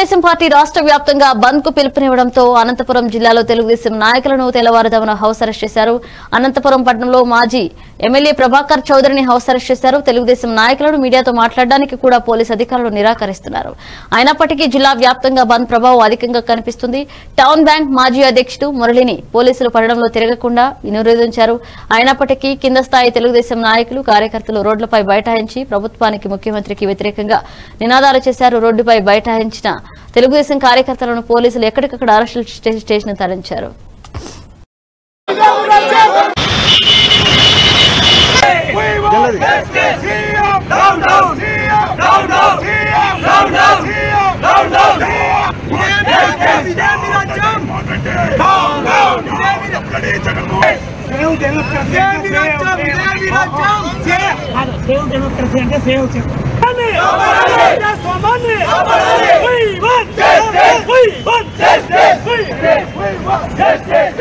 Telugu Desam party రాష్ట్ర వ్యాప్తంగా బంద్ కు పిలుపునివ్వడంతో అనంతపురం జిల్లాలో తెలుగుదేశం నాయకులను తెల్లవారుజామున హౌస్ అరెస్ట్ చేశారు అనంతపురం పట్టణంలో మాజీ ఎమ్మెల్యే ప్రభాకర్ చౌదరిని హౌస్ అరెస్ట్ చేశారు తెలుగుదేశం నాయకులను మీడియాతో మాట్లాడడానికి కూడా పోలీసు అధికారులు నిరాకరిస్తున్నారు అయినప్పటికీ జిల్లా వ్యాప్తంగా బంద్ ప్రభావం అధికంగా కనిపిస్తుంది టౌన్ బ్యాంక్ మాజీ అధ్యక్షుడు మురళిని పోలీసులు పడడంలో తిరగకుండా నిరోధించారు అయినప్పటికీ కింద స్థాయి తెలుగుదేశం నాయకులు కార్యకర్తలు రోడ్లపై బైఠాయించి ప్రభుత్వానికి ముఖ్యమంత్రికి వ్యతిరేకంగా నినాదాలు చేశారు రోడ్డుపై బైఠాయించిన తెలుగుదేశం కార్యకర్తలను పోలీసులు ఎక్కడికక్కడ అరెస్టులు చేసి స్టేషన్ తరలించారు Down, down, down, down, down, down, down, down, save democracy అంటే సేవ్ కాదు, సేవ్ డెమోక్రసీ అంటే సేవ్ చెప్పు Justice!